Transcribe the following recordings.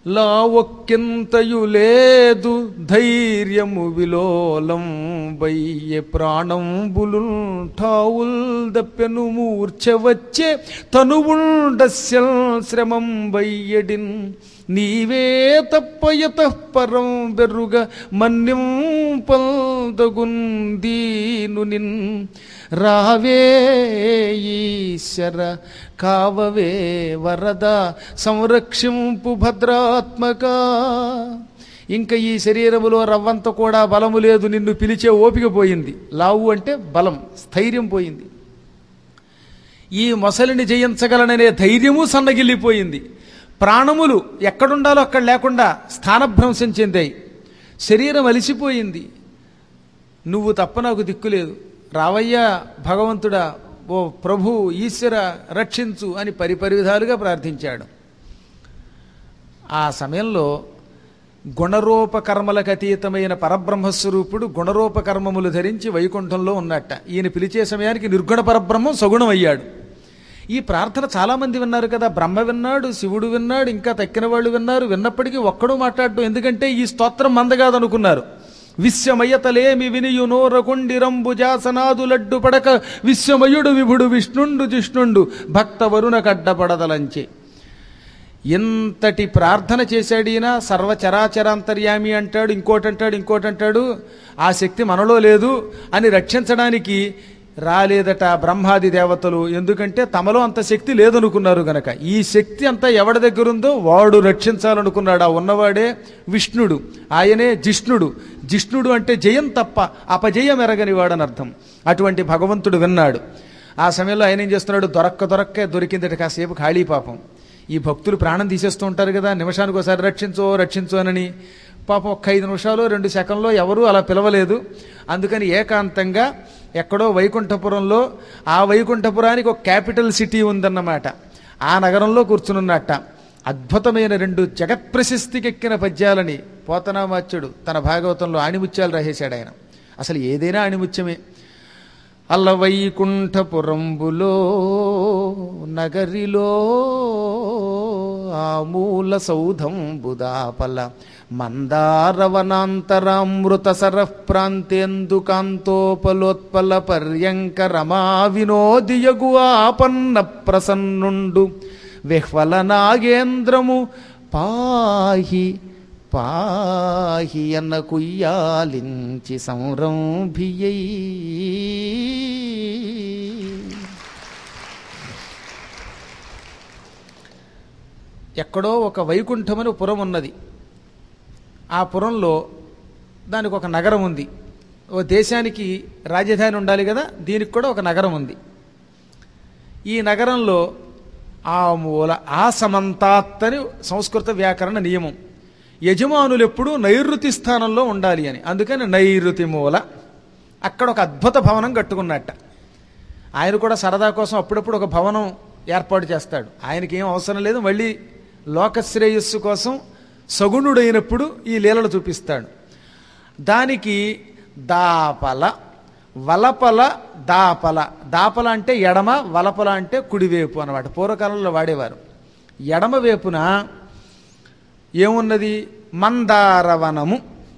లావొక్కింతయు లేదు ధైర్యము విలోలం బయ్యే ప్రాణంబులు ఠావుల్ దప్పెను మూర్ఛ వచ్చే తనువుండస్యం శ్రమం బయ్యడిన్ నీవే తప్పయత పరం బెర్రుగ మన్యం పల్దగుందీను నిన్ రావే ఈశ్వర కావవే వరద సంరక్షింపు భద్రాత్మక ఇంకా ఈ శరీరములో రవ్వంత కూడా బలము లేదు నిన్ను పిలిచే ఓపిక పోయింది లావు అంటే బలం స్థైర్యం పోయింది ఈ మొసలిని జయించగలననే ధైర్యము సన్నగిల్లిపోయింది ప్రాణములు ఎక్కడుండాలో అక్కడ లేకుండా స్థానభ్రంశం చెందాయి శరీరం అలిసిపోయింది నువ్వు తప్ప నాకు దిక్కులేదు రావయ్యా భగవంతుడా ఓ ప్రభు ఈశ్వర రక్షించు అని పరిపరి విధాలుగా ప్రార్థించాడు ఆ సమయంలో గుణరూపకర్మలకు అతీతమైన పరబ్రహ్మస్వరూపుడు గుణరూపకర్మములు ధరించి వైకుంఠంలో ఉన్నట్ట ఈయన పిలిచే సమయానికి నిర్గుణ పరబ్రహ్మం సగుణం అయ్యాడు ఈ ప్రార్థన చాలా మంది విన్నారు కదా బ్రహ్మ విన్నాడు శివుడు విన్నాడు ఇంకా తక్కిన వాళ్ళు విన్నారు విన్నప్పటికీ ఒక్కడూ మాట్లాడటం ఎందుకంటే ఈ స్తోత్రం మందగాదనుకున్నారు విశ్వమయతలేమి వినియు నోరకుండిరంబు జాసనాదు లడ్డు పడక విశ్వమయుడు విభుడు విష్ణుండు జిష్ణుండు భక్త వరుణ కడ్డపడదలంచే ఎంతటి ప్రార్థన చేశాడు ఈయన సర్వచరాచరాంతర్యామి అంటాడు ఇంకోటి అంటాడు ఇంకోటి అంటాడు ఆ శక్తి మనలో లేదు అని రక్షించడానికి రాలేదట బ్రహ్మాది దేవతలు ఎందుకంటే తమలో అంత శక్తి లేదనుకున్నారు గనక ఈ శక్తి అంతా ఎవడి దగ్గర ఉందో వాడు రక్షించాలనుకున్నాడు ఆ ఉన్నవాడే విష్ణుడు ఆయనే జిష్ణుడు జిష్ణుడు అంటే జయం తప్ప అపజయం ఎరగని వాడని అర్థం అటువంటి భగవంతుడు విన్నాడు ఆ సమయంలో ఆయన ఏం చేస్తున్నాడు దొరక్క దొరక్కే దొరికిందట కాసేపు ఖాళీ పాపం ఈ భక్తులు ప్రాణం తీసేస్తూ ఉంటారు కదా నిమిషానికి ఒకసారి రక్షించో రక్షించో అని పాపం ఒక్క ఐదు నిమిషాలు రెండు సెకండ్లో ఎవరూ అలా పిలవలేదు అందుకని ఏకాంతంగా ఎక్కడో వైకుంఠపురంలో ఆ వైకుంఠపురానికి ఒక క్యాపిటల్ సిటీ ఉందన్నమాట ఆ నగరంలో కూర్చునున్నట్ట అద్భుతమైన రెండు జగత్ప్రశస్తికెక్కిన పద్యాలని పోతనామాచ్యుడు తన భాగవతంలో ఆణిముత్యాలు రాసేశాడు ఆయన అసలు ఏదైనా ఆణిముత్యమే అల్లవైకుంఠపురంబులో నగరిలో ఆమూల సౌధంబుదాపల మందారవనాంతరామృత సరః ప్రాంతేందు కాంతోపలోత్పల పర్యంక రమా వినోదియగు ఆపన్న ప్రసన్నుండు విహ్వల నాగేంద్రము పాహి పాహి అన్న కుయ్యాలించి సంరంభియై ఎక్కడో ఒక వైకుంఠమని పురం ఉన్నది ఆ పురంలో దానికి ఒక నగరం ఉంది ఓ దేశానికి రాజధాని ఉండాలి కదా దీనికి కూడా ఒక నగరం ఉంది ఈ నగరంలో ఆ మూల ఆ సమంతాత్ అని సంస్కృత వ్యాకరణ నియమం యజమానులు ఎప్పుడూ నైరుతి స్థానంలో ఉండాలి అని అందుకని నైరుతి మూల అక్కడ ఒక అద్భుత భవనం కట్టుకున్నట్ట ఆయన కూడా సరదా కోసం అప్పుడప్పుడు ఒక భవనం ఏర్పాటు చేస్తాడు ఆయనకి ఏం అవసరం లేదు మళ్ళీ లోకశ్రేయస్సు కోసం సగుణుడైనప్పుడు ఈ లీలలు చూపిస్తాడు దానికి దాపల వలపల దాపల దాపల అంటే ఎడమ వలపల అంటే కుడివైపు అనమాట పూర్వకాలంలో వాడేవారు ఎడమ వైపున ఏమున్నది మందారవనము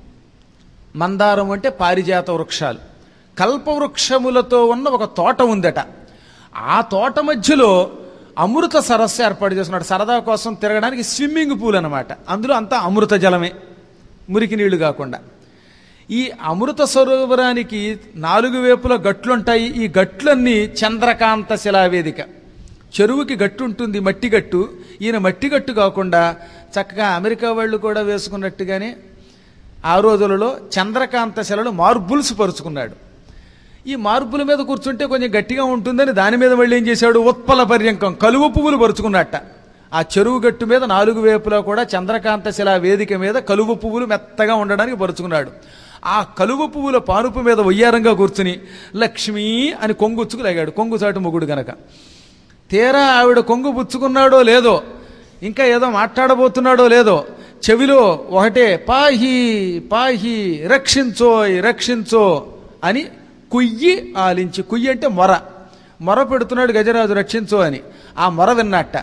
మందారం అంటే పారిజాత వృక్షాలు కల్పవృక్షములతో ఉన్న ఒక తోట ఉందట ఆ తోట మధ్యలో అమృత సరస్సు ఏర్పాటు చేస్తున్నాడు సరదా కోసం తిరగడానికి స్విమ్మింగ్ పూల్ అనమాట అందులో అంతా అమృత జలమే మురికి నీళ్లు కాకుండా ఈ అమృత సరోవరానికి నాలుగు వైపుల గట్లుంటాయి ఈ గట్లన్నీ చంద్రకాంత శిలావేదిక చెరువుకి గట్టు ఉంటుంది మట్టి గట్టు ఈయన మట్టి గట్టు కాకుండా చక్కగా అమెరికా వాళ్ళు కూడా వేసుకున్నట్టుగానే ఆ రోజులలో చంద్రకాంత శిలలు మార్బుల్స్ పరుచుకున్నాడు ఈ మార్పుల మీద కూర్చుంటే కొంచెం గట్టిగా ఉంటుందని దాని మీద మళ్ళీ ఏం చేశాడు ఉత్పల పర్యంకం కలువ పువ్వులు పరుచుకున్నట్ట ఆ చెరువు గట్టు మీద నాలుగు వైపులా కూడా చంద్రకాంత శిలా వేదిక మీద కలువ పువ్వులు మెత్తగా ఉండడానికి పరుచుకున్నాడు ఆ కలువ పువ్వుల పానుపు మీద వయ్యారంగా కూర్చుని లక్ష్మీ అని కొంగుచ్చుకు లాగాడు కొంగు చాటు మొగుడు గనక తీరా ఆవిడ కొంగు పుచ్చుకున్నాడో లేదో ఇంకా ఏదో మాట్లాడబోతున్నాడో లేదో చెవిలో ఒకటే పాహి పాహి రక్షించోయ్ రక్షించో అని కుయ్యి ఆలించి కుయ్యి అంటే మొర మొర పెడుతున్నాడు గజరాజు రక్షించో అని ఆ మొర విన్నట్ట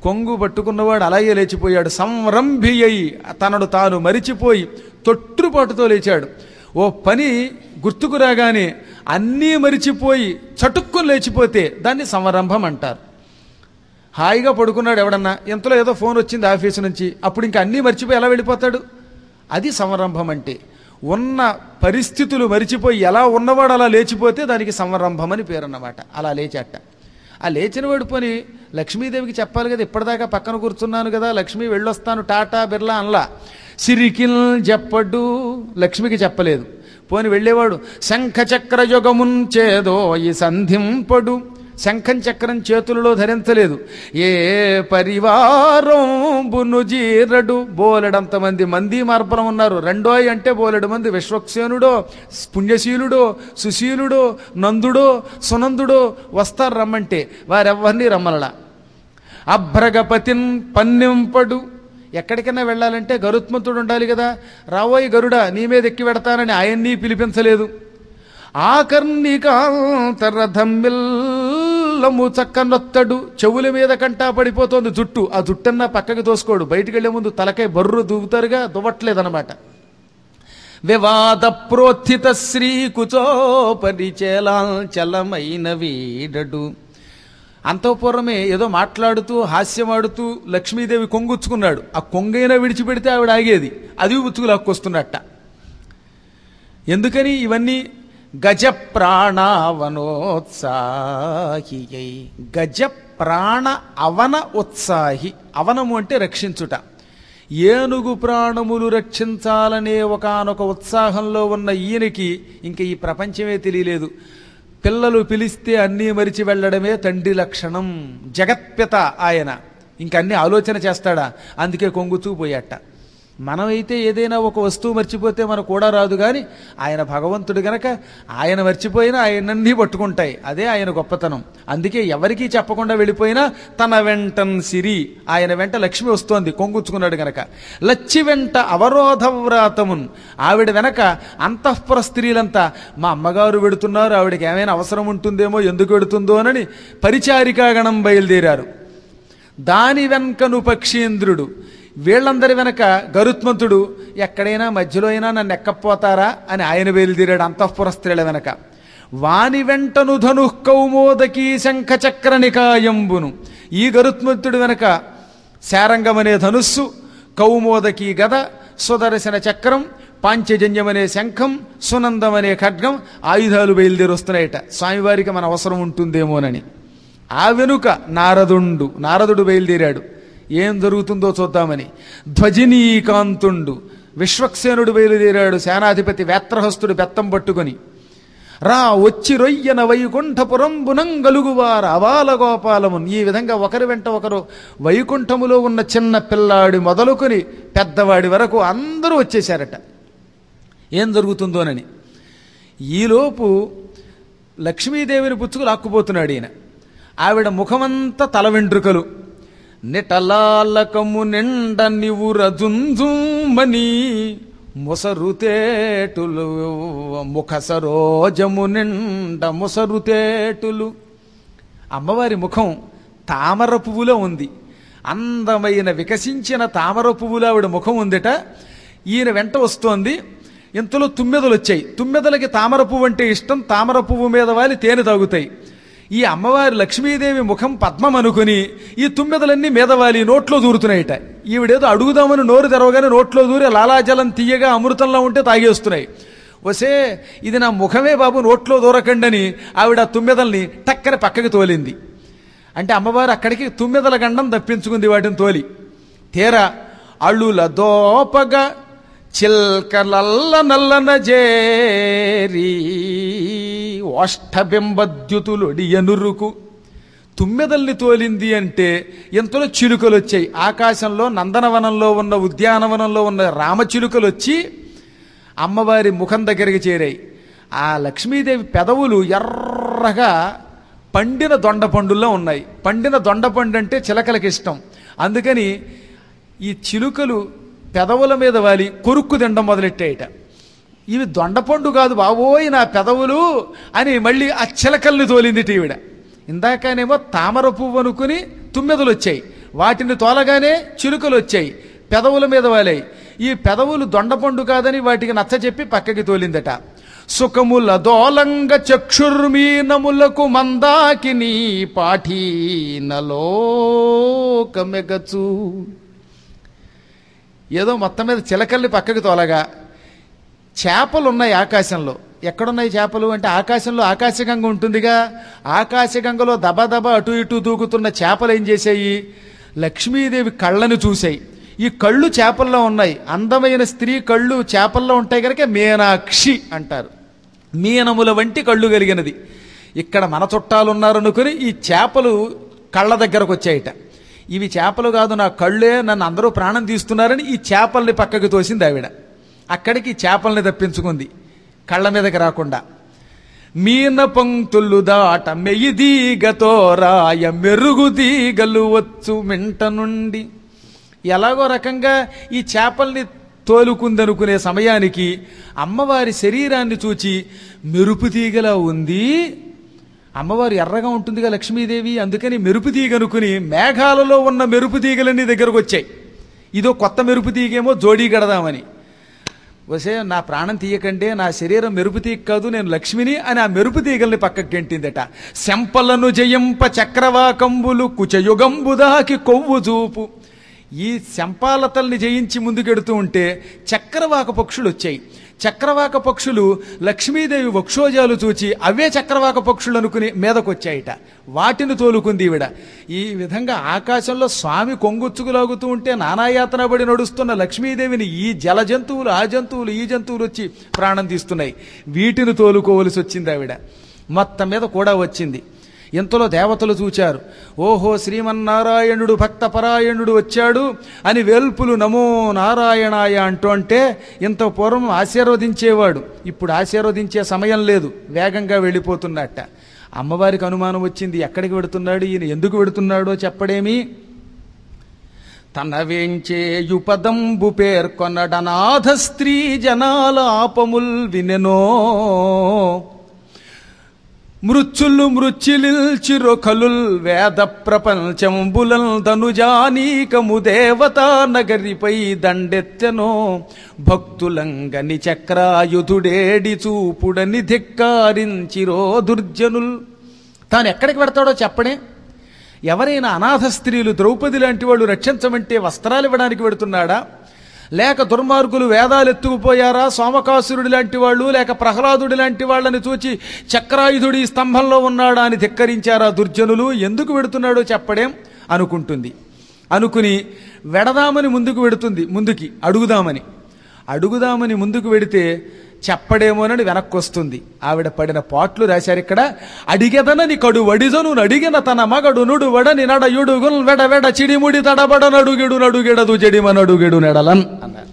కొంగు పట్టుకున్నవాడు అలాగే లేచిపోయాడు సంరంభి అయి తనను తాను మరిచిపోయి తొట్టుపాటుతో లేచాడు ఓ పని గుర్తుకు రాగానే అన్నీ మరిచిపోయి చటుక్కుని లేచిపోతే దాన్ని సంరంభం అంటారు హాయిగా పడుకున్నాడు ఎవడన్నా ఎంతలో ఏదో ఫోన్ వచ్చింది ఆఫీసు నుంచి అప్పుడు ఇంకా అన్నీ మర్చిపోయి ఎలా వెళ్ళిపోతాడు అది సంరంభం అంటే ఉన్న పరిస్థితులు మరిచిపోయి ఎలా ఉన్నవాడు అలా లేచిపోతే దానికి సంరంభం అని పేరు అన్నమాట అలా లేచాట ఆ లేచిన వాడు పోని లక్ష్మీదేవికి చెప్పాలి కదా ఇప్పటిదాకా పక్కన కూర్చున్నాను కదా లక్ష్మి వెళ్ళొస్తాను టాటా బిర్లా అనలా సిరికిల్ చెప్పడు లక్ష్మికి చెప్పలేదు పోని వెళ్ళేవాడు శంఖ చక్ర యుగమున్ చేదో ఈ సంధింపడు శంఖం చక్రం చేతులలో ధరించలేదు ఏ పరివారం బును జీరడు బోలెడంత మంది మంది మార్పలం ఉన్నారు రెండోయ్ అంటే బోలెడు మంది విశ్వక్సేనుడో పుణ్యశీలుడో సుశీలుడో నందుడో సునందుడో వస్తారు రమ్మంటే వారెవ్వరినీ రమ్మలలా అభ్రగపతిన్ పన్నింపడు ఎక్కడికైనా వెళ్ళాలంటే గరుత్మంతుడు ఉండాలి కదా రావోయ్ గరుడా నీ మీద ఎక్కి పెడతానని ఆయన్ని పిలిపించలేదు ఆకర్ణికాంతరథమ్మిల్లము చక్కనొత్తడు చెవుల మీద కంటా పడిపోతోంది జుట్టు ఆ జుట్టన్నా పక్కకి తోసుకోడు బయటికి వెళ్లే ముందు తలకై బర్రు దూగుతారుగా దువ్వట్లేదనమాట వివాద ప్రోత్థిత శ్రీ కుచోపరిచేలాంచలమైన వీడడు అంతఃపూర్వమే ఏదో మాట్లాడుతూ హాస్యమాడుతూ లక్ష్మీదేవి కొంగుచ్చుకున్నాడు ఆ కొంగైనా విడిచిపెడితే ఆవిడ ఆగేది అది ఉచ్చుకు లాక్కొస్తున్నట్ట ఎందుకని ఇవన్నీ గజ ప్రాణావనోత్సాహి గజ ప్రాణ అవన ఉత్సాహి అవనము అంటే రక్షించుట ఏనుగు ప్రాణములు రక్షించాలనే ఒకనొక ఉత్సాహంలో ఉన్న ఈయనకి ఇంక ఈ ప్రపంచమే తెలియలేదు పిల్లలు పిలిస్తే అన్నీ మరిచి వెళ్ళడమే తండ్రి లక్షణం జగత్పిత ఆయన ఇంకన్నీ ఆలోచన చేస్తాడా అందుకే కొంగుతూ పోయాట మనమైతే ఏదైనా ఒక వస్తువు మర్చిపోతే మనకు కూడా రాదు కానీ ఆయన భగవంతుడు గనక ఆయన మర్చిపోయినా ఆయనన్నీ పట్టుకుంటాయి అదే ఆయన గొప్పతనం అందుకే ఎవరికీ చెప్పకుండా వెళ్ళిపోయినా తన వెంటన్ సిరి ఆయన వెంట లక్ష్మి వస్తోంది కొంగుచ్చుకున్నాడు గనక లచ్చి వెంట అవరోధవ్రాతమున్ ఆవిడ వెనక అంతఃపుర స్త్రీలంతా మా అమ్మగారు వెడుతున్నారు ఆవిడకి ఏమైనా అవసరం ఉంటుందేమో ఎందుకు వెడుతుందో అని పరిచారికాగణం బయలుదేరారు దాని వెనకను పక్షీంద్రుడు వీళ్ళందరి వెనక గరుత్మంతుడు ఎక్కడైనా మధ్యలో అయినా నన్ను ఎక్కపోతారా అని ఆయన బయలుదేరాడు అంతఃపుర స్త్రీల వెనక వాని వెంటను ధను కౌమోదకీ శంఖ చక్ర నికాయంబును ఈ గరుత్మంతుడి వెనక శారంగమనే ధనుస్సు కౌమోదకీ గద సుదర్శన చక్రం పాంచజన్యమనే శంఖం సునందమనే ఖడ్గం ఆయుధాలు బయలుదేరి వస్తున్నాయట స్వామివారికి మన అవసరం ఉంటుందేమోనని ఆ వెనుక నారదుండు నారదుడు బయలుదేరాడు ఏం జరుగుతుందో చూద్దామని ధ్వజినీకాంతుండు విశ్వక్సేనుడు బయలుదేరాడు సేనాధిపతి వేత్రహస్తుడు బెత్తం పట్టుకొని రా వచ్చి రొయ్యన వైకుంఠపురంబునంగలుగువార అవాల గోపాలమున్ ఈ విధంగా ఒకరి వెంట ఒకరు వైకుంఠములో ఉన్న చిన్న పిల్లాడి మొదలుకొని పెద్దవాడి వరకు అందరూ వచ్చేశారట ఏం జరుగుతుందోనని ఈలోపు లక్ష్మీదేవిని పుచ్చుకు లాక్కుపోతున్నాడు ఈయన ఆవిడ ముఖమంతా తల వెంట్రుకలు నిటలాలకము నిండ నివుర జుంజుమని ముసరుతేటులు ముఖ సరోజము నిండ ముసరుతేటులు అమ్మవారి ముఖం తామర పువ్వులో ఉంది అందమైన వికసించిన తామర పువ్వులో ఆవిడ ముఖం ఉందిట ఈయన వెంట వస్తోంది ఇంతలో తుమ్మెదలు వచ్చాయి తుమ్మెదలకి తామర పువ్వు అంటే ఇష్టం తామర పువ్వు మీద వాలి తేనె తాగుతాయి ఈ అమ్మవారి లక్ష్మీదేవి ముఖం పద్మం అనుకుని ఈ తుమ్మెదలన్నీ మీదవాలి నోట్లో దూరుతున్నాయిట ఈవిడేదో అడుగుదామని నోరు తెరవగానే నోట్లో దూరి లాలాజలం తీయగా అమృతంలో ఉంటే తాగేస్తున్నాయి వసే ఇది నా ముఖమే బాబు నోట్లో దూరకండని ఆవిడ ఆ తుమ్మెదల్ని టక్కన పక్కకి తోలింది అంటే అమ్మవారు అక్కడికి తుమ్మెదల గండం తప్పించుకుంది వాటిని తోలి తీరా అళ్ళుల దోపగా చిల్కలల్ల నల్లన జేరి ఓష్ఠబింబద్యుతులొడియనురుకు తుమ్మెదల్ని తోలింది అంటే ఎంతలో చిలుకలు వచ్చాయి ఆకాశంలో నందనవనంలో ఉన్న ఉద్యానవనంలో ఉన్న రామచిలుకలు వచ్చి అమ్మవారి ముఖం దగ్గరికి చేరాయి ఆ లక్ష్మీదేవి పెదవులు ఎర్రగా పండిన దొండపండుల్లో ఉన్నాయి పండిన దొండపండు అంటే చిలకలకి ఇష్టం అందుకని ఈ చిలుకలు పెదవుల మీద వాలి కొరుక్కు తినడం మొదలెట్టాయట ఇవి దొండపండు కాదు బావోయ్ నా పెదవులు అని మళ్ళీ ఆ చిలకల్ని తోలింది ఈవిడ ఇందాకనేమో తామర పువ్వు అనుకుని తుమ్మెదలు వచ్చాయి వాటిని తోలగానే చిలుకలు వచ్చాయి పెదవుల మీద వాలాయి ఈ పెదవులు దొండపండు కాదని వాటికి నచ్చ చెప్పి పక్కకి తోలిందట సుఖముల దోలంగ చక్షుర్మీనములకు మందాకిని పాఠీనలోకమెగచు ఏదో మొత్తం మీద చిలకల్ని పక్కకి తోలగా చేపలు ఉన్నాయి ఆకాశంలో ఎక్కడున్నాయి చేపలు అంటే ఆకాశంలో ఆకాశగంగ ఉంటుందిగా ఆకాశగంగలో దబదబ అటు ఇటు దూకుతున్న చేపలు ఏం చేశాయి లక్ష్మీదేవి కళ్ళను చూశాయి ఈ కళ్ళు చేపల్లో ఉన్నాయి అందమైన స్త్రీ కళ్ళు చేపల్లో ఉంటాయి కనుక మీనాక్షి అంటారు మీనముల వంటి కళ్ళు కలిగినది ఇక్కడ మన చుట్టాలు ఉన్నారనుకుని ఈ చేపలు కళ్ళ దగ్గరకు వచ్చాయట ఇవి చేపలు కాదు నా కళ్ళే నన్ను అందరూ ప్రాణం తీస్తున్నారని ఈ చేపల్ని పక్కకి తోసింది ఆవిడ అక్కడికి ఈ చేపల్ని తప్పించుకుంది కళ్ళ మీదకి రాకుండా మీన పంక్తులు దాట మెయ్యిదీగతో రాయ మెరుగుదీగలు వచ్చు మింట నుండి ఎలాగో రకంగా ఈ చేపల్ని తోలుకుందనుకునే సమయానికి అమ్మవారి శరీరాన్ని చూచి మెరుపు తీగలా ఉంది అమ్మవారు ఎర్రగా ఉంటుందిగా లక్ష్మీదేవి అందుకని మెరుపు తీగ అనుకుని మేఘాలలో ఉన్న మెరుపు తీగలన్నీ దగ్గరకు వచ్చాయి ఇదో కొత్త మెరుపు తీగేమో జోడీ గడదామని వసే నా ప్రాణం తీయకంటే నా శరీరం మెరుపు తీగ కాదు నేను లక్ష్మిని అని ఆ మెరుపు తీగల్ని పక్కకి గెంటిందట శంపలను జయింప చక్రవాకంబులు కుచయుగంబుదాకి కొవ్వు చూపు ఈ శంపాలతల్ని జయించి ముందుకెడుతూ ఉంటే చక్రవాక పక్షులు వచ్చాయి చక్రవాక పక్షులు లక్ష్మీదేవి వక్షోజాలు చూచి అవే చక్రవాక పక్షులు అనుకుని మీదకొచ్చాయిట వాటిని తోలుకుంది ఈవిడ ఈ విధంగా ఆకాశంలో స్వామి కొంగుచ్చుకులాగుతూ ఉంటే నానాయాతన పడి నడుస్తున్న లక్ష్మీదేవిని ఈ జల జంతువులు ఆ జంతువులు ఈ జంతువులు వచ్చి ప్రాణం తీస్తున్నాయి వీటిని తోలుకోవలసి వచ్చింది ఆవిడ మొత్తం మీద కూడా వచ్చింది ఇంతలో దేవతలు చూచారు ఓహో శ్రీమన్నారాయణుడు భక్తపరాయణుడు వచ్చాడు అని వేల్పులు నమో నారాయణాయ అంటూ అంటే ఇంత పూర్వం ఆశీర్వదించేవాడు ఇప్పుడు ఆశీర్వదించే సమయం లేదు వేగంగా వెళ్ళిపోతున్నట్ట అమ్మవారికి అనుమానం వచ్చింది ఎక్కడికి వెడుతున్నాడు ఈయన ఎందుకు వెడుతున్నాడో చెప్పడేమి తన వేంచేయుపదంబు పేర్కొనడనాథ స్త్రీ జనాల ఆపముల్ వినెనో మృత్యులు మృత్యులిల్చిరొకలుల్ వేద ప్రపంచంబులల్ ధనుజానీకము దేవతా నగరిపై దండెత్తెనో భక్తులంగని చక్రాయుధుడేడి చూపుడని ధిక్కారించిరో దుర్జనుల్ తాను ఎక్కడికి పెడతాడో చెప్పడే ఎవరైనా అనాథ స్త్రీలు ద్రౌపది లాంటి వాళ్ళు రక్షించమంటే వస్త్రాలు ఇవ్వడానికి పెడుతున్నాడా లేక దుర్మార్గులు వేదాలు ఎత్తుకుపోయారా సోమకాసురుడి లాంటి వాళ్ళు లేక ప్రహ్లాదుడి లాంటి వాళ్ళని చూచి చక్రాయుధుడి స్తంభంలో ఉన్నాడా అని ధిక్కరించారా దుర్జనులు ఎందుకు వెడుతున్నాడో చెప్పడేం అనుకుంటుంది అనుకుని వెడదామని ముందుకు వెడుతుంది ముందుకి అడుగుదామని అడుగుదామని ముందుకు వెడితే చెప్పడేమోనని వెనక్కి వస్తుంది ఆవిడ పడిన పాట్లు రాశారు ఇక్కడ అడిగెదనని కడు వడిజను అడిగిన తన మగడు నుడు వడని నడయుడుగుల్ వెడ వెడ చిడిముడి తడబడ నడుగిడు నడుగిడదు జడిమ నడుగిడు నెడలన్ అన్నారు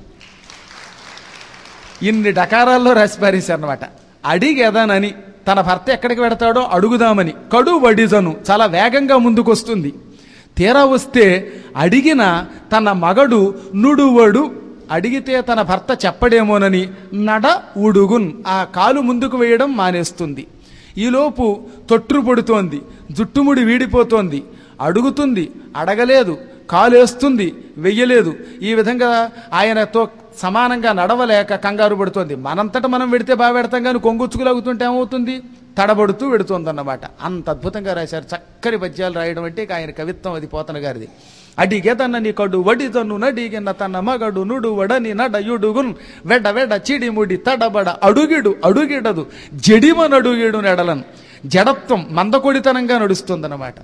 ఇన్ని డకారాల్లో రాసి పారేశారనమాట అడిగెదనని తన భర్త ఎక్కడికి వెడతాడో అడుగుదామని కడు వడిజను చాలా వేగంగా ముందుకొస్తుంది తీరా వస్తే అడిగిన తన మగడు నుడువడు అడిగితే తన భర్త చెప్పడేమోనని నడ ఉడుగున్ ఆ కాలు ముందుకు వేయడం మానేస్తుంది ఈలోపు తొట్టు పడుతోంది జుట్టుముడి వీడిపోతోంది అడుగుతుంది అడగలేదు కాలేస్తుంది వెయ్యలేదు ఈ విధంగా ఆయనతో సమానంగా నడవలేక కంగారు పడుతోంది మనంతట మనం వెడితే బాగా పెడతాం కానీ కొంగుచ్చుకులాగుతుంటే ఏమవుతుంది తడబడుతూ వెడుతోందన్నమాట అంత అద్భుతంగా రాశారు చక్కని పద్యాలు రాయడం అంటే ఇక ఆయన కవిత్వం అది పోతన గారిది అడిగెదన్న నీ కడు వడిదను నడిగిన తన మగడు నుడు వడని నడయుడుగున్ వెడ వెడ చిడిముడి తడబడ అడుగిడు అడుగిడదు జడిమ నడుగిడు నెడలను జడత్వం మందకొడితనంగా నడుస్తుందన్నమాట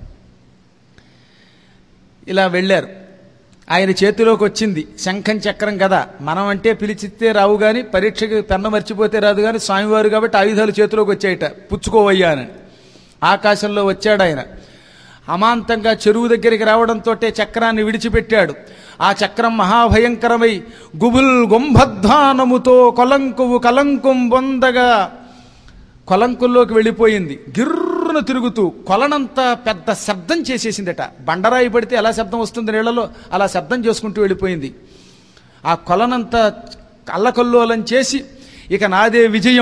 ఇలా వెళ్ళారు ఆయన చేతిలోకి వచ్చింది శంఖం చక్రం కదా మనం అంటే పిలిచితే రావు గాని పరీక్షకి పెన్న మర్చిపోతే రాదు గాని స్వామివారు కాబట్టి ఆయుధాలు చేతిలోకి వచ్చాయట పుచ్చుకోవయ్యా అని ఆకాశంలో వచ్చాడు ఆయన అమాంతంగా చెరువు దగ్గరికి రావడంతో చక్రాన్ని విడిచిపెట్టాడు ఆ చక్రం మహాభయంకరమై గుబుల్ గుంభధ్వానముతో కొలంకువు కలంకుం బొందగా కొలంకుల్లోకి వెళ్ళిపోయింది గిర్రున తిరుగుతూ కొలనంత పెద్ద శబ్దం చేసేసిందట బండరాయి పడితే ఎలా శబ్దం వస్తుంది నీళ్లలో అలా శబ్దం చేసుకుంటూ వెళ్ళిపోయింది ఆ కొలనంత అల్లకల్లోలం చేసి ఇక నాదే విజయం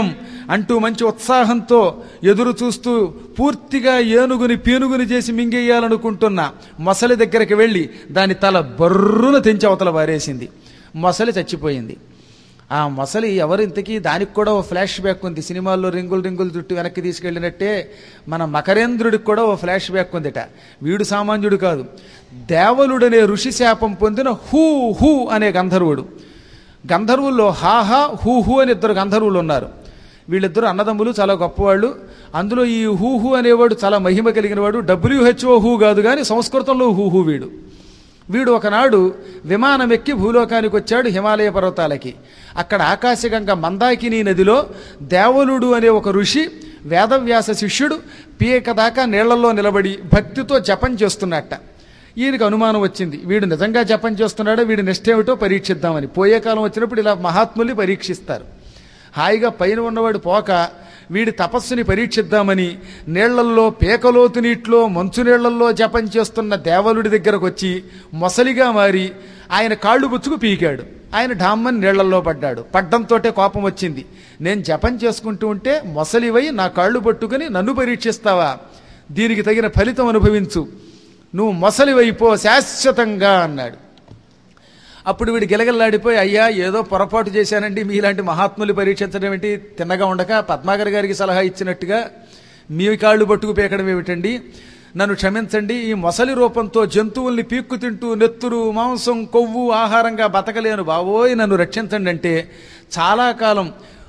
అంటూ మంచి ఉత్సాహంతో ఎదురు చూస్తూ పూర్తిగా ఏనుగుని పీనుగుని చేసి మింగేయాలనుకుంటున్న మొసలి దగ్గరికి వెళ్ళి దాని తల బర్రున తెంచి అవతల పారేసింది మొసలి చచ్చిపోయింది ఆ మొసలి ఎవరింతకీ దానికి కూడా ఓ ఫ్లాష్ బ్యాక్ ఉంది సినిమాల్లో రింగులు రింగులు చుట్టూ వెనక్కి తీసుకెళ్ళినట్టే మన మకరేంద్రుడికి కూడా ఓ ఫ్లాష్ బ్యాక్ ఉందిట వీడు సామాన్యుడు కాదు దేవలుడనే ఋషి శాపం పొందిన హూ హూ అనే గంధర్వుడు గంధర్వుల్లో హాహా హూ హూ అని ఇద్దరు గంధర్వులు ఉన్నారు వీళ్ళిద్దరు అన్నదమ్ములు చాలా గొప్పవాళ్ళు అందులో ఈ హూ హూ అనేవాడు చాలా మహిమ కలిగిన వాడు డబ్ల్యూహెచ్ఓ హూ కాదు కానీ సంస్కృతంలో హూ హూ వీడు వీడు ఒకనాడు విమానం ఎక్కి భూలోకానికి వచ్చాడు హిమాలయ పర్వతాలకి అక్కడ ఆకాశగంగ మందాకిని నదిలో దేవలుడు అనే ఒక ఋషి వేదవ్యాస శిష్యుడు పీక దాకా నీళ్లలో నిలబడి భక్తితో జపం చేస్తున్నట్ట ఈయనకు అనుమానం వచ్చింది వీడు నిజంగా జపం చేస్తున్నాడో వీడి నిష్ఠేమిటో పరీక్షిద్దామని పోయే కాలం వచ్చినప్పుడు ఇలా మహాత్ముల్ని పరీక్షిస్తారు హాయిగా పైన ఉన్నవాడు పోక వీడి తపస్సుని పరీక్షిద్దామని నీళ్లల్లో పేకలోతు నీటిలో మంచు నీళ్లల్లో జపం చేస్తున్న దేవలుడి దగ్గరకు వచ్చి మొసలిగా మారి ఆయన కాళ్ళు బుచ్చుకు పీకాడు ఆయన ఢామ్మని నీళ్లల్లో పడ్డాడు పడ్డంతోటే కోపం వచ్చింది నేను జపం చేసుకుంటూ ఉంటే మొసలివై నా కాళ్ళు పట్టుకుని నన్ను పరీక్షిస్తావా దీనికి తగిన ఫలితం అనుభవించు నువ్వు మొసలివైపో శాశ్వతంగా అన్నాడు అప్పుడు వీడు గిలగిల్లాడిపోయి అయ్యా ఏదో పొరపాటు చేశానండి మీలాంటి మహాత్ములు పరీక్షించడం ఏంటి తిన్నగా ఉండక పద్మాకర్ గారికి సలహా ఇచ్చినట్టుగా మీ కాళ్ళు పట్టుకు పీకడం ఏమిటండి నన్ను క్షమించండి ఈ మొసలి రూపంతో జంతువుల్ని పీక్కు తింటూ నెత్తురు మాంసం కొవ్వు ఆహారంగా బతకలేను బావోయ్ నన్ను రక్షించండి అంటే చాలా కాలం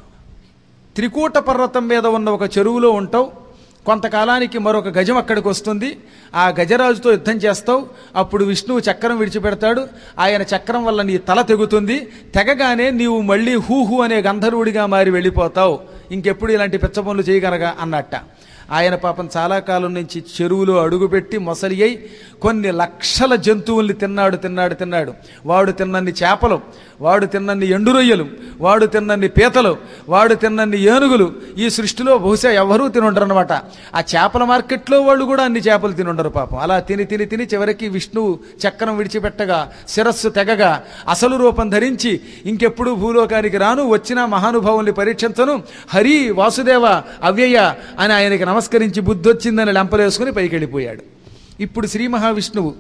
త్రికూట పర్వతం మీద ఉన్న ఒక చెరువులో ఉంటావు కొంతకాలానికి మరొక గజం అక్కడికి వస్తుంది ఆ గజరాజుతో యుద్ధం చేస్తావు అప్పుడు విష్ణువు చక్రం విడిచిపెడతాడు ఆయన చక్రం వల్ల నీ తల తెగుతుంది తెగగానే నీవు మళ్ళీ హూహు అనే గంధర్వుడిగా మారి వెళ్ళిపోతావు ఇంకెప్పుడు ఇలాంటి పిచ్చ పనులు చేయగలగా అన్నట్ట ఆయన పాపం చాలా కాలం నుంచి చెరువులో అడుగుపెట్టి మొసలి అయి కొన్ని లక్షల జంతువుల్ని తిన్నాడు తిన్నాడు తిన్నాడు వాడు తిన్నన్ని చేపలు వాడు తిన్నన్ని ఎండు రొయ్యలు వాడు తిన్నన్ని పీతలు వాడు తిన్నన్ని ఏనుగులు ఈ సృష్టిలో బహుశా ఎవరూ తినుండరు అనమాట ఆ చేపల మార్కెట్లో వాళ్ళు కూడా అన్ని చేపలు తినుండరు పాపం అలా తిని తిని తిని చివరికి విష్ణువు చక్రం విడిచిపెట్టగా శిరస్సు తెగగా అసలు రూపం ధరించి ఇంకెప్పుడు భూలోకానికి రాను వచ్చిన మహానుభావుల్ని పరీక్షించను హరి వాసుదేవ అవ్యయ అని ఆయనకి నమస్కరించి బుద్ధి వచ్చిందని లెంపలేసుకుని పైకి వెళ్ళిపోయాడు ఇప్పుడు శ్రీ మహావిష్ణువు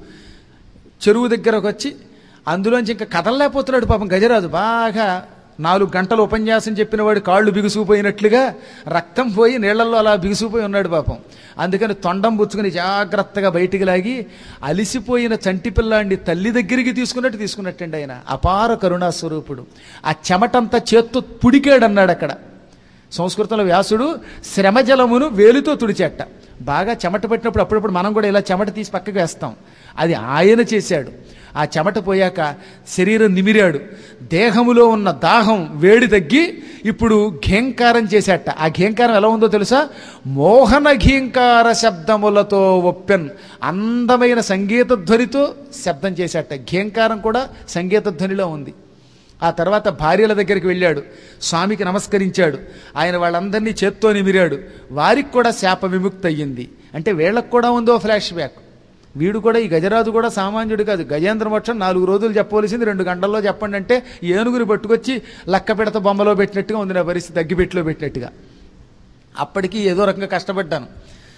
చెరువు దగ్గరకు వచ్చి అందులోంచి ఇంకా కదలలేకపోతున్నాడు పాపం గజరాజు బాగా నాలుగు గంటలు ఉపన్యాసం చెప్పిన వాడు కాళ్ళు బిగుసుకుపోయినట్లుగా రక్తం పోయి నీళ్లలో అలా బిగుసుకుపోయి ఉన్నాడు పాపం అందుకని తొండం పుచ్చుకుని జాగ్రత్తగా బయటికి లాగి అలిసిపోయిన చంటి పిల్లాండి తల్లి దగ్గరికి తీసుకున్నట్టు తీసుకున్నట్టండి ఆయన అపార కరుణా స్వరూపుడు ఆ చెమటంతా చేత్తో పుడికాడు అన్నాడు అక్కడ సంస్కృతంలో వ్యాసుడు శ్రమజలమును వేలుతో తుడిచేట బాగా చెమట పెట్టినప్పుడు అప్పుడప్పుడు మనం కూడా ఇలా చెమట తీసి పక్కకు వేస్తాం అది ఆయన చేశాడు ఆ చెమట పోయాక శరీరం నిమిరాడు దేహములో ఉన్న దాహం వేడి తగ్గి ఇప్పుడు ఘేంకారం చేశాట ఆ ఘేంకారం ఎలా ఉందో తెలుసా మోహన ఘీంకార శబ్దములతో ఒప్పెన్ అందమైన సంగీత ధ్వనితో శబ్దం చేశాట ఘేంకారం కూడా సంగీత ధ్వనిలో ఉంది ఆ తర్వాత భార్యల దగ్గరికి వెళ్ళాడు స్వామికి నమస్కరించాడు ఆయన వాళ్ళందరినీ చేత్తో నిమిరాడు వారికి కూడా శాప విముక్తి అయ్యింది అంటే వీళ్ళకు కూడా ఉందో ఫ్లాష్ బ్యాక్ వీడు కూడా ఈ గజరాజు కూడా సామాన్యుడు కాదు గజేంద్ర మోక్షం నాలుగు రోజులు చెప్పవలసింది రెండు గంటల్లో చెప్పండి అంటే ఏనుగుని పట్టుకొచ్చి లక్క పెడత బొమ్మలో పెట్టినట్టుగా ఉంది నా పరిస్థితి అగ్గిపెట్టిలో పెట్టినట్టుగా అప్పటికి ఏదో రకంగా కష్టపడ్డాను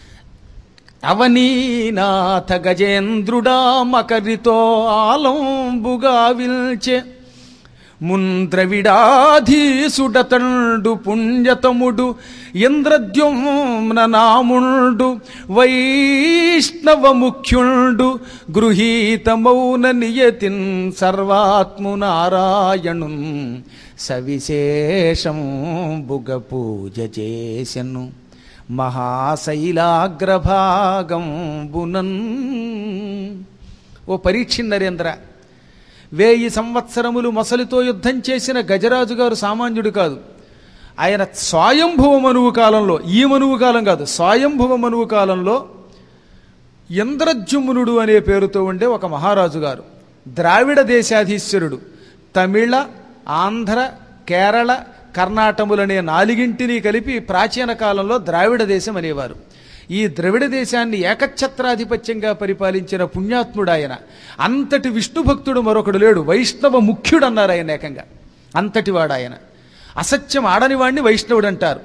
అవనీనాథ గజేంద్రుడా మకరితో ఆలంబుగా విల్చే ముంద్రవిడాధీసుడతండు పుణ్యతముడు ఇంద్రద్యుమ్న నాముండు వైష్ణవ ముఖ్యుండు గృహీత మౌన నియతిన్ సర్వాత్ము నారాయణు సవిశేషం బుగ పూజ చేసెను మహాశైలాగ్రభాగం బునన్ ఓ పరీక్ష నరేంద్ర వేయి సంవత్సరములు మొసలితో యుద్ధం చేసిన గజరాజు గారు సామాన్యుడు కాదు ఆయన స్వయంభువ మనువు కాలంలో ఈ మనువు కాలం కాదు స్వయంభువ మనువు కాలంలో ఇంద్రజుమ్నుడు అనే పేరుతో ఉండే ఒక మహారాజు గారు ద్రావిడ దేశాధీశ్వరుడు తమిళ ఆంధ్ర కేరళ కర్ణాటములనే నాలుగింటిని కలిపి ప్రాచీన కాలంలో ద్రావిడ దేశం అనేవారు ఈ ద్రవిడ దేశాన్ని ఏకఛత్రాధిపత్యంగా పరిపాలించిన పుణ్యాత్ముడు ఆయన అంతటి విష్ణు భక్తుడు మరొకడు లేడు వైష్ణవ ముఖ్యుడు అన్నారు ఆయన ఏకంగా అంతటి వాడు ఆయన అసత్యం ఆడని వాడిని వైష్ణవుడు అంటారు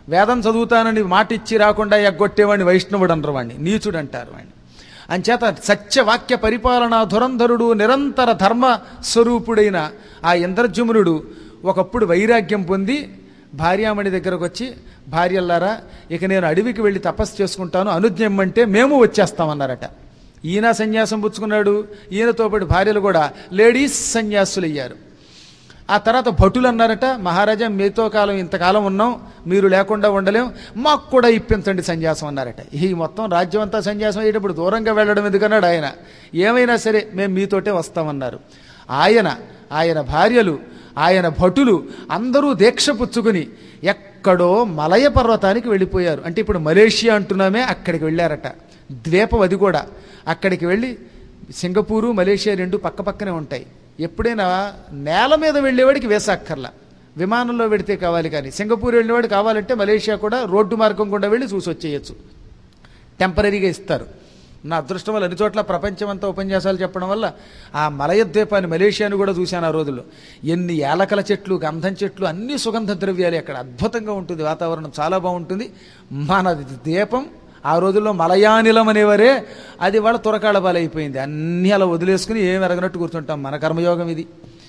వేదం చదువుతానని మాట ఇచ్చి రాకుండా ఎగ్గొట్టేవాడిని వైష్ణవుడు అనరు వాడిని నీచుడు అంటారు వాడిని అంచేత సత్యవాక్య పరిపాలన ధురంధరుడు నిరంతర ధర్మ స్వరూపుడైన ఆ ఇంద్రజుమ్నుడు ఒకప్పుడు వైరాగ్యం పొంది భార్యామణి దగ్గరకు వచ్చి భార్యల్లారా ఇక నేను అడవికి వెళ్ళి తపస్సు చేసుకుంటాను అనుజ్ఞమ్మంటే మేము వచ్చేస్తామన్నారట ఈయన సన్యాసం పుచ్చుకున్నాడు ఈయనతో పాటు భార్యలు కూడా లేడీస్ సన్యాసులు అయ్యారు ఆ తర్వాత భటులు అన్నారట మహారాజా మీతో కాలం ఇంతకాలం ఉన్నాం మీరు లేకుండా ఉండలేం మాకు కూడా ఇప్పించండి సన్యాసం అన్నారట ఈ మొత్తం రాజ్యం అంతా సన్యాసం అయ్యేటప్పుడు దూరంగా వెళ్ళడం ఎందుకన్నాడు ఆయన ఏమైనా సరే మేము మీతోటే వస్తామన్నారు ఆయన ఆయన భార్యలు ఆయన భటులు అందరూ దీక్ష పుచ్చుకుని ఎక్కడో మలయ పర్వతానికి వెళ్ళిపోయారు అంటే ఇప్పుడు మలేషియా అంటున్నామే అక్కడికి వెళ్ళారట ద్వీపం అది కూడా అక్కడికి వెళ్ళి సింగపూరు మలేషియా రెండు పక్క పక్కనే ఉంటాయి ఎప్పుడైనా నేల మీద వెళ్ళేవాడికి వేసక్కర్లా విమానంలో వెడితే కావాలి కానీ సింగపూర్ వెళ్ళేవాడు కావాలంటే మలేషియా కూడా రోడ్డు మార్గం గుండా వెళ్ళి చూసి వచ్చేయచ్చు టెంపరీగా ఇస్తారు నా అదృష్టం వల్ల అన్ని చోట్ల ప్రపంచమంతా ఉపన్యాసాలు చెప్పడం వల్ల ఆ మలయ ద్వీపాన్ని మలేషియాను కూడా చూశాను ఆ రోజుల్లో ఎన్ని ఏలకల చెట్లు గంధం చెట్లు అన్ని సుగంధ ద్రవ్యాలు అక్కడ అద్భుతంగా ఉంటుంది వాతావరణం చాలా బాగుంటుంది మన ద్వీపం ఆ రోజుల్లో మలయానిలం అనేవరే అది వాళ్ళ తురకాళ్ళ పాలైపోయింది అన్నీ అలా వదిలేసుకుని ఏం ఎరగనట్టు కూర్చుంటాం మన కర్మయోగం ఇది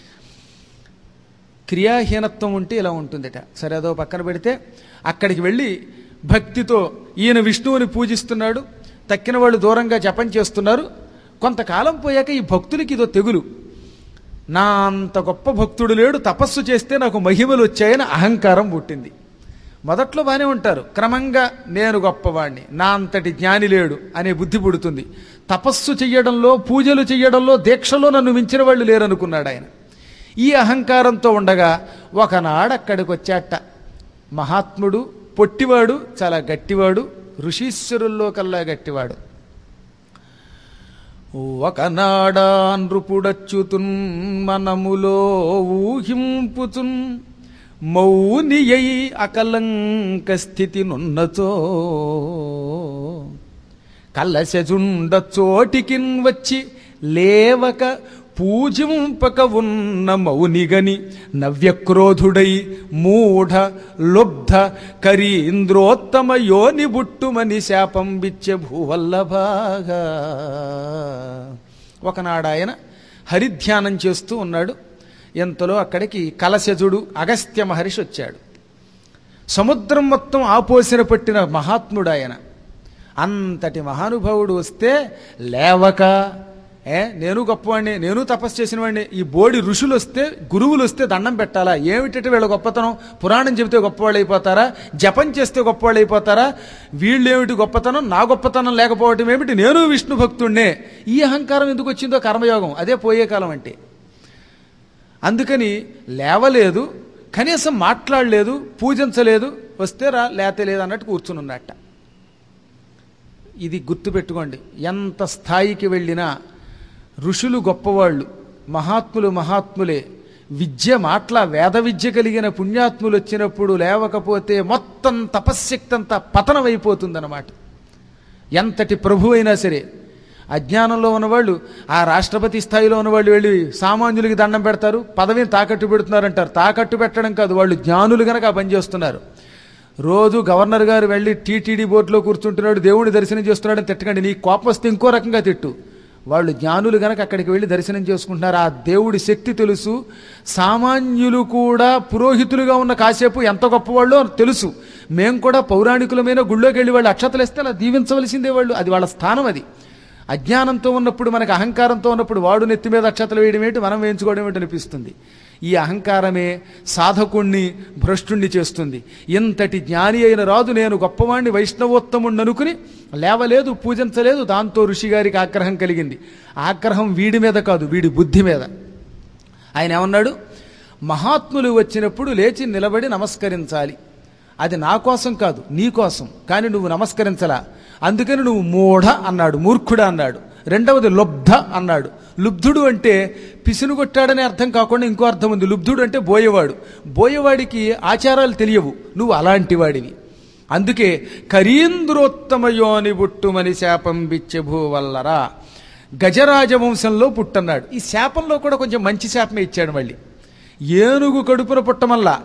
క్రియాహీనత్వం ఉంటే ఇలా ఉంటుందట సరే అదో పక్కన పెడితే అక్కడికి వెళ్ళి భక్తితో ఈయన విష్ణువుని పూజిస్తున్నాడు తక్కిన వాళ్ళు దూరంగా జపం చేస్తున్నారు కొంతకాలం పోయాక ఈ భక్తులకి ఇదో తెగులు నా అంత గొప్ప భక్తుడు లేడు తపస్సు చేస్తే నాకు మహిమలు వచ్చాయని అహంకారం పుట్టింది మొదట్లో బాగానే ఉంటారు క్రమంగా నేను గొప్పవాణ్ణి నా అంతటి జ్ఞాని లేడు అనే బుద్ధి పుడుతుంది తపస్సు చెయ్యడంలో పూజలు చెయ్యడంలో దీక్షలో నన్ను మించిన వాళ్ళు లేరనుకున్నాడు ఆయన ఈ అహంకారంతో ఉండగా ఒకనాడు అక్కడికి వచ్చాట మహాత్ముడు పొట్టివాడు చాలా గట్టివాడు ఋషీశ్వరుల్లో కల్లా గట్టివాడు ఒకనాడా నృపుడచ్యుతున్ మనములో ఊహింపుతున్ మౌనియై అకలంక స్థితి నున్నచో కలశజుండ చోటికిన్ వచ్చి లేవక పూజింపక ఉన్న మౌనిగని నవ్యక్రోధుడై మూఢ లుబ్ధ కరీంద్రోత్తమ యోని బుట్టుమని శాపం బిచ్చే భూవల్లభాగా ఒకనాడు ఆయన హరిధ్యానం చేస్తూ ఉన్నాడు ఎంతలో అక్కడికి కలశజుడు అగస్త్య మహర్షి వచ్చాడు సముద్రం మొత్తం ఆపోసిన పట్టిన మహాత్ముడు ఆయన అంతటి మహానుభావుడు వస్తే లేవక ఏ నేను గొప్పవాడిని నేను తపస్సు చేసిన వాడిని ఈ బోడి ఋషులు వస్తే గురువులు వస్తే దండం పెట్టాలా ఏమిటంటే వీళ్ళ గొప్పతనం పురాణం చెబితే గొప్పవాళ్ళు అయిపోతారా జపం చేస్తే గొప్పవాళ్ళు అయిపోతారా వీళ్ళు ఏమిటి గొప్పతనం నా గొప్పతనం లేకపోవటం ఏమిటి నేను విష్ణు భక్తుడినే ఈ అహంకారం ఎందుకు వచ్చిందో కర్మయోగం అదే పోయే కాలం అంటే అందుకని లేవలేదు కనీసం మాట్లాడలేదు పూజించలేదు వస్తే రా లేతే లేదు అన్నట్టు కూర్చుని ఉన్నట్ట ఇది గుర్తుపెట్టుకోండి ఎంత స్థాయికి వెళ్ళినా ఋషులు గొప్పవాళ్ళు మహాత్ములు మహాత్ములే విద్య మాట్ల వేద విద్య కలిగిన పుణ్యాత్ములు వచ్చినప్పుడు లేవకపోతే మొత్తం తపశ్శక్తి అంతా పతనమైపోతుందన్నమాట ఎంతటి ప్రభు అయినా సరే అజ్ఞానంలో ఉన్నవాళ్ళు ఆ రాష్ట్రపతి స్థాయిలో ఉన్నవాళ్ళు వెళ్ళి సామాన్యులకి దండం పెడతారు పదవిని తాకట్టు పెడుతున్నారంటారు తాకట్టు పెట్టడం కాదు వాళ్ళు జ్ఞానులు గనక ఆ పని చేస్తున్నారు రోజు గవర్నర్ గారు వెళ్ళి టీటీడీ బోర్డులో కూర్చుంటున్నాడు దేవుడిని దర్శనం చేస్తున్నాడని తిట్టకండి నీ కోపం వస్తే ఇంకో రకంగా తిట్టు వాళ్ళు జ్ఞానులు గనక అక్కడికి వెళ్ళి దర్శనం చేసుకుంటున్నారు ఆ దేవుడి శక్తి తెలుసు సామాన్యులు కూడా పురోహితులుగా ఉన్న కాసేపు ఎంత గొప్పవాళ్ళో తెలుసు మేము కూడా పౌరాణికులమైన గుళ్ళోకి వెళ్ళి వాళ్ళు అక్షతలు ఇస్తే అలా దీవించవలసిందే వాళ్ళు అది వాళ్ళ స్థానం అది అజ్ఞానంతో ఉన్నప్పుడు మనకు అహంకారంతో ఉన్నప్పుడు వాడు నెత్తి మీద అక్షతలు వేయడం ఏంటి మనం వేయించుకోవడం ఏంటి అనిపిస్తుంది ఈ అహంకారమే సాధకుణ్ణి భ్రష్టుణ్ణి చేస్తుంది ఇంతటి జ్ఞాని అయిన రాజు నేను గొప్పవాణ్ణి వైష్ణవోత్తముణ్ణి అనుకుని లేవలేదు పూజించలేదు దాంతో ఋషిగారికి ఆగ్రహం కలిగింది ఆగ్రహం వీడి మీద కాదు వీడి బుద్ధి మీద ఆయన ఏమన్నాడు మహాత్ములు వచ్చినప్పుడు లేచి నిలబడి నమస్కరించాలి అది నా కోసం కాదు నీ కోసం కానీ నువ్వు నమస్కరించలా అందుకని నువ్వు మూఢ అన్నాడు మూర్ఖుడా అన్నాడు రెండవది లుబ్ధ అన్నాడు లుబ్ధుడు అంటే పిసినుగొట్టాడనే అర్థం కాకుండా ఇంకో అర్థం ఉంది లుబ్ధుడు అంటే బోయేవాడు బోయేవాడికి ఆచారాలు తెలియవు నువ్వు అలాంటి వాడివి అందుకే కరీంద్రోత్తమయోని బుట్టుమని శాపం బిచ్చే భూవల్లరా గజరాజవంశంలో పుట్టన్నాడు ఈ శాపంలో కూడా కొంచెం మంచి శాపమే ఇచ్చాడు మళ్ళీ ఏనుగు కడుపున పుట్టమల్లా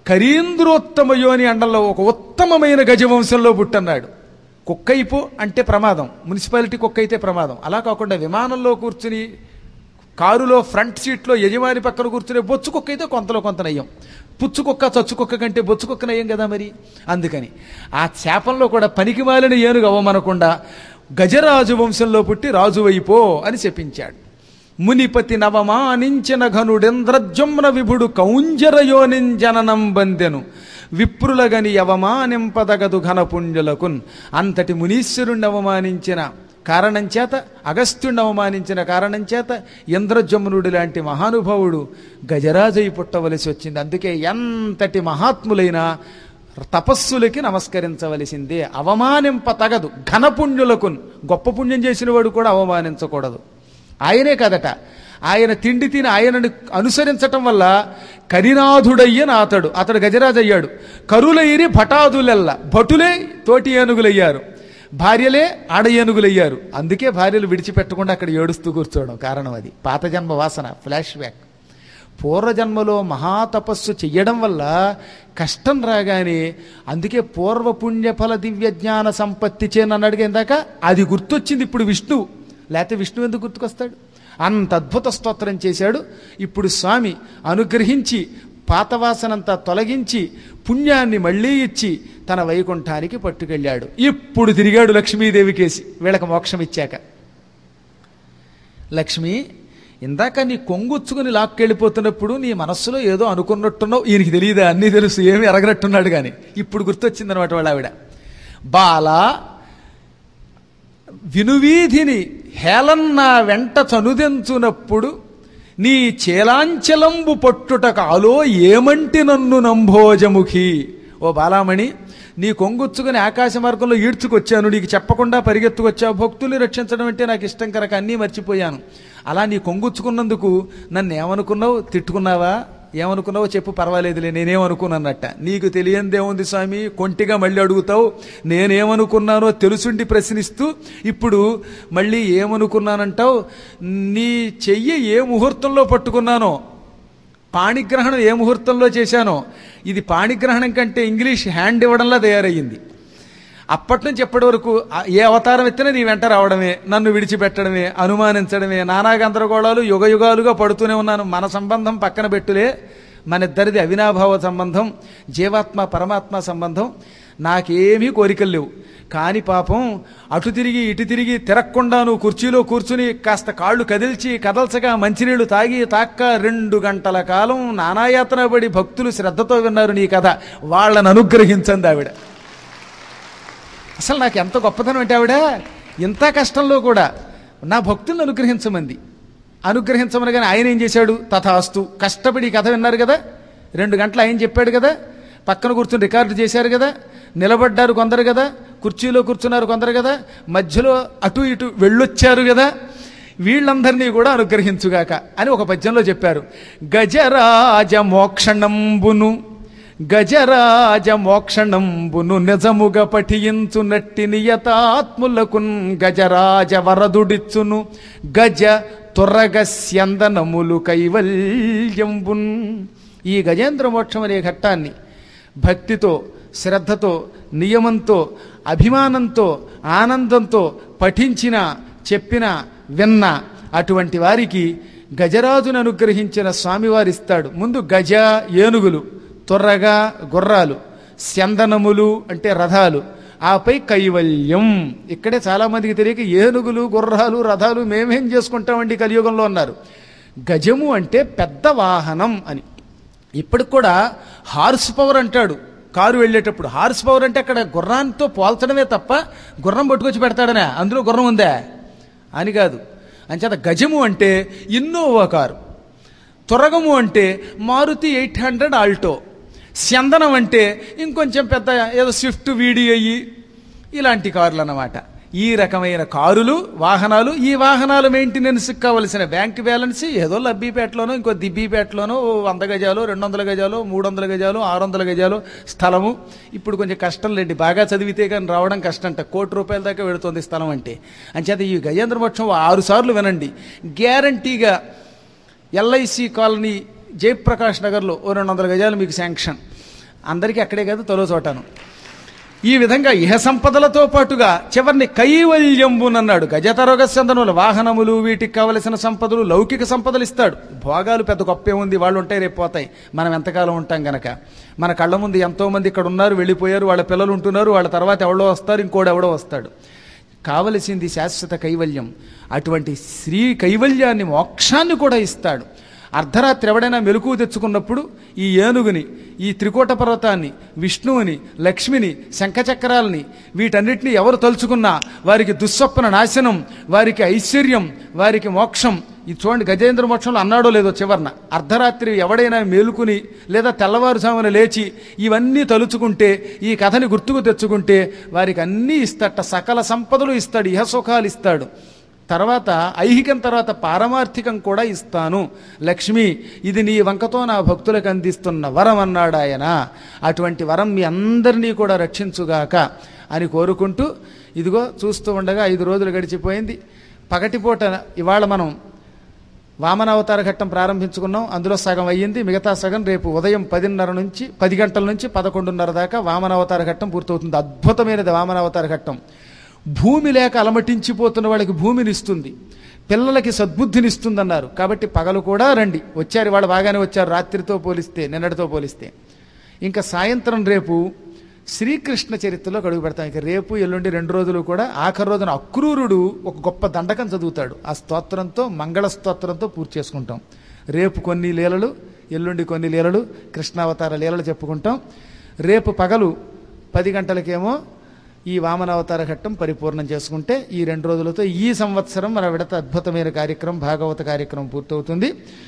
కరీంద్రోత్తమయోని అండంలో ఒక ఉత్తమమైన గజవంశంలో పుట్టన్నాడు కుక్కైపు అంటే ప్రమాదం మున్సిపాలిటీ కుక్క అయితే ప్రమాదం అలా కాకుండా విమానంలో కూర్చుని కారులో ఫ్రంట్ సీట్లో యజమాని పక్కన కూర్చునే బొచ్చు కుక్క అయితే కొంతలో కొంత నయ్యం పుచ్చు కుక్క చచ్చు కుక్క కంటే బొచ్చు కుక్క నయ్యం కదా మరి అందుకని ఆ చేపల్లో కూడా పనికి మాలిన ఏనుగు అవ్వమనకుండా గజరాజు వంశంలో పుట్టి రాజువైపో అని చెప్పించాడు మునిపతి నవమానించిన ఘనుడెంద్రజమ్న విభుడు కౌంజరయోనింజననం బందెను విప్రులగని అవమానింపదగదు ఘనపుణ్యులకున్ అంతటి మునీశ్వరుణ్ణి అవమానించిన కారణం చేత అగస్త్యుణ్ణి అవమానించిన కారణం చేత ఇంద్రజమ్నుడు లాంటి మహానుభావుడు గజరాజై పుట్టవలసి వచ్చింది అందుకే ఎంతటి మహాత్ములైనా తపస్సులకి నమస్కరించవలసిందే అవమానింప తగదు ఘనపుణ్యులకు గొప్ప పుణ్యం చేసిన వాడు కూడా అవమానించకూడదు ఆయనే కదట ఆయన తిండి తిని ఆయనను అనుసరించటం వల్ల కరినాథుడయ్యని అతడు అతడు గజరాజు అయ్యాడు కరులైరి భటాదులెల్ల భటులే తోటి ఏనుగులయ్యారు భార్యలే ఆడ ఏనుగులయ్యారు అందుకే భార్యలు విడిచిపెట్టకుండా అక్కడ ఏడుస్తూ కూర్చోవడం కారణం అది పాత జన్మ వాసన ఫ్లాష్ బ్యాక్ పూర్వజన్మలో మహాతపస్సు చెయ్యడం వల్ల కష్టం రాగానే అందుకే పూర్వపుణ్యఫల దివ్య జ్ఞాన సంపత్తి చేనన్నాడుగా ఇందాక అది గుర్తొచ్చింది ఇప్పుడు విష్ణువు లేకపోతే విష్ణువు ఎందుకు గుర్తుకొస్తాడు అంత అద్భుత స్తోత్రం చేశాడు ఇప్పుడు స్వామి అనుగ్రహించి పాతవాసనంతా తొలగించి పుణ్యాన్ని మళ్ళీ ఇచ్చి తన వైకుంఠానికి పట్టుకెళ్ళాడు ఇప్పుడు తిరిగాడు లక్ష్మీదేవి కేసి వీళ్ళకి మోక్షం ఇచ్చాక లక్ష్మి ఇందాక నీ కొంగుచ్చుకుని లాక్కెళ్ళిపోతున్నప్పుడు నీ మనస్సులో ఏదో అనుకున్నట్టున్నావు ఈయనకి తెలియదా అన్నీ తెలుసు ఏమీ ఎరగనట్టున్నాడు కానీ ఇప్పుడు గుర్తొచ్చిందనమాట వాళ్ళ ఆవిడ బాల వినువీధిని హేళన్నా వెంట చనుదెంచునప్పుడు నీ చేలాంచలంబు పట్టుటకు అలో ఏమంటి నన్ను నంభోజముఖి ఓ బాలామణి నీ కొంగుచ్చుకుని ఆకాశ మార్గంలో ఈడ్చుకొచ్చాను నీకు చెప్పకుండా పరిగెత్తుకొచ్చావు భక్తుల్ని రక్షించడం అంటే నాకు ఇష్టం కనుక అన్నీ మర్చిపోయాను అలా నీ కొంగుచ్చుకున్నందుకు నన్ను ఏమనుకున్నావు తిట్టుకున్నావా ఏమనుకున్నావో చెప్పు పర్వాలేదులే నేనేమనుకున్నానట నీకు తెలియందేముంది స్వామి కొంటిగా మళ్ళీ అడుగుతావు నేనేమనుకున్నానో తెలుసుండి ప్రశ్నిస్తూ ఇప్పుడు మళ్ళీ ఏమనుకున్నానంటావు నీ చెయ్యి ఏ ముహూర్తంలో పట్టుకున్నానో పాణిగ్రహణం ఏ ముహూర్తంలో చేశానో ఇది పాణిగ్రహణం కంటే ఇంగ్లీష్ హ్యాండ్ ఇవ్వడంలా తయారయ్యింది అప్పటి నుంచి ఎప్పటి వరకు ఆ- ఏ అవతారం ఎత్తినా నీ వెంట రావడమే నన్ను విడిచిపెట్టడమే అనుమానించడమే నానా గందరగోళాలు యుగ యుగాలుగా పడుతూనే ఉన్నాను మన సంబంధం పక్కన పెట్టులే మన ఇద్దరిది అవినాభావ సంబంధం జీవాత్మ పరమాత్మ సంబంధం నాకేమీ కోరికలు లేవు కాని పాపం అటు తిరిగి ఇటు తిరిగి తిరగకుండా నువ్వు కుర్చీలో కూర్చుని కాస్త కాళ్ళు కదిల్చి కదల్చగా మంచినీళ్లు తాగి తాక్క రెండు గంటల కాలం నానాయాతన పడి భక్తులు శ్రద్ధతో విన్నారు నీ కథ వాళ్ళని అనుగ్రహించండి ఆవిడ అసలు నాకు ఎంత గొప్పతనం అంటే ఆవిడ ఇంత కష్టంలో కూడా నా భక్తులను అనుగ్రహించమంది అనుగ్రహించమనగానే ఆయన ఏం చేశాడు తథాస్తు కష్టపడి ఈ కథ విన్నారు కదా రెండు గంటలు ఆయన చెప్పాడు కదా పక్కన కూర్చుని రికార్డు చేశారు కదా నిలబడ్డారు కొందరు కదా కుర్చీలో కూర్చున్నారు కొందరు కదా మధ్యలో అటు ఇటు వెళ్ళొచ్చారు కదా వీళ్ళందరినీ కూడా అనుగ్రహించుగాక అని ఒక పద్యంలో చెప్పారు గజరాజ మోక్షణంబును గజరాజ మోక్షణంబును నిజముగా పఠించునట్టి నియతాత్ములకున్ గజరాజ వరదుడిచ్చును గజ తురగ స్యందనములు కైవల్యంబున్ ఈ గజేంద్ర మోక్షం అనే ఘట్టాన్ని భక్తితో శ్రద్ధతో నియమంతో అభిమానంతో ఆనందంతో పఠించిన చెప్పిన విన్న అటువంటి వారికి గజరాజును అనుగ్రహించిన స్వామివారిస్తాడు ముందు గజ ఏనుగులు తొర్రగా గుర్రాలు స్యందనములు అంటే రథాలు ఆపై కైవల్యం ఇక్కడే చాలా మందికి తెలియక ఏనుగులు గుర్రాలు రథాలు మేమేం చేసుకుంటామండి కలియుగంలో అన్నారు గజము అంటే పెద్ద వాహనం అని ఇప్పటికి కూడా హార్స్ పవర్ అంటాడు కారు వెళ్ళేటప్పుడు హార్స్ పవర్ అంటే అక్కడ గుర్రాంతో పోల్చడమే తప్ప గుర్రం పట్టుకొచ్చి పెడతాడనే అందులో గుర్రం ఉందా అని కాదు అంచేత గజము అంటే ఇన్నోవా కారు త్వరగము అంటే మారుతి ఎయిట్ హండ్రెడ్ ఆల్టో స్యందనం అంటే ఇంకొంచెం పెద్ద ఏదో స్విఫ్ట్ వీడి అయ్యి ఇలాంటి కార్లు అన్నమాట ఈ రకమైన కారులు వాహనాలు ఈ వాహనాల మెయింటెనెన్స్కి కావలసిన బ్యాంక్ బ్యాలెన్స్ ఏదో లబ్బీపేటలోనో ఇంకో దిబ్బీపేటలోనో ఓ వంద గజాలు రెండు వందల గజాలు మూడు వందల గజాలు ఆరు వందల గజాలు స్థలము ఇప్పుడు కొంచెం కష్టం లేండి బాగా చదివితే కానీ రావడం కష్టంట కోటి రూపాయల దాకా వెళుతుంది స్థలం అంటే అంచేత ఈ గజేంద్ర మోక్షం ఆరు సార్లు వినండి గ్యారంటీగా ఎల్ఐసి కాలనీ జయప్రకాష్ నగర్లో ఓ రెండు వందల గజాలు మీకు శాంక్షన్ అందరికీ అక్కడే కాదు తొలో చోటాను ఈ విధంగా ఇహ సంపదలతో పాటుగా చివరిని కైవల్యంబునన్నాడు గజతరోగ సందనులు వాహనములు వీటికి కావలసిన సంపదలు లౌకిక సంపదలు ఇస్తాడు భోగాలు పెద్ద గొప్పే ఉంది వాళ్ళు ఉంటాయి రేపు పోతాయి మనం ఎంతకాలం ఉంటాం గనక మన కళ్ళ ముందు ఎంతో మంది ఇక్కడ ఉన్నారు వెళ్ళిపోయారు వాళ్ళ పిల్లలు ఉంటున్నారు వాళ్ళ తర్వాత ఎవడో వస్తారు ఇంకోడు ఎవడో వస్తాడు కావలసింది శాశ్వత కైవల్యం అటువంటి శ్రీ కైవల్యాన్ని మోక్షాన్ని కూడా ఇస్తాడు అర్ధరాత్రి ఎవడైనా మెలకువ తెచ్చుకున్నప్పుడు ఈ ఏనుగుని ఈ త్రికోట పర్వతాన్ని విష్ణువుని లక్ష్మిని శంఖచక్రాలని వీటన్నిటిని ఎవరు తలుచుకున్నా వారికి దుస్వప్న నాశనం వారికి ఐశ్వర్యం వారికి మోక్షం ఇది చూడండి గజేంద్ర మోక్షంలో అన్నాడో లేదో చివరన అర్ధరాత్రి ఎవడైనా మేలుకుని లేదా తెల్లవారుజామున లేచి ఇవన్నీ తలుచుకుంటే ఈ కథని గుర్తుకు తెచ్చుకుంటే వారికి అన్నీ ఇస్తట సకల సంపదలు ఇస్తాడు ఇహసుఖాలు ఇస్తాడు తర్వాత ఐహికం తర్వాత పారమార్థికం కూడా ఇస్తాను లక్ష్మి ఇది నీ వంకతో నా భక్తులకు అందిస్తున్న వరం అన్నాడు ఆయన అటువంటి వరం మీ అందరినీ కూడా రక్షించుగాక అని కోరుకుంటూ ఇదిగో చూస్తూ ఉండగా ఐదు రోజులు గడిచిపోయింది పగటిపూట ఇవాళ మనం వామనావతార ఘట్టం ప్రారంభించుకున్నాం అందులో సగం అయ్యింది మిగతా సగం రేపు ఉదయం పదిన్నర నుంచి పది గంటల నుంచి పదకొండున్నర దాకా వామనావతార ఘట్టం పూర్తవుతుంది అద్భుతమైనది వామనావతార ఘట్టం భూమి లేక అలమటించిపోతున్న వాళ్ళకి భూమిని ఇస్తుంది పిల్లలకి సద్బుద్ధిని ఇస్తుందన్నారు కాబట్టి పగలు కూడా రండి వచ్చారు వాళ్ళు బాగానే వచ్చారు రాత్రితో పోలిస్తే నిన్నటితో పోలిస్తే ఇంకా సాయంత్రం రేపు శ్రీకృష్ణ చరిత్రలో అడుగు పెడతాం ఇక రేపు ఎల్లుండి రెండు రోజులు కూడా ఆఖరి రోజున అక్రూరుడు ఒక గొప్ప దండకం చదువుతాడు ఆ స్తోత్రంతో మంగళ స్తోత్రంతో పూర్తి చేసుకుంటాం రేపు కొన్ని లీలలు ఎల్లుండి కొన్ని లీలలు కృష్ణావతార లీలలు చెప్పుకుంటాం రేపు పగలు పది గంటలకేమో ఈ వామనావతార ఘట్టం పరిపూర్ణం చేసుకుంటే ఈ రెండు రోజులతో ఈ సంవత్సరం మన విడత అద్భుతమైన కార్యక్రమం భాగవత కార్యక్రమం పూర్తవుతుంది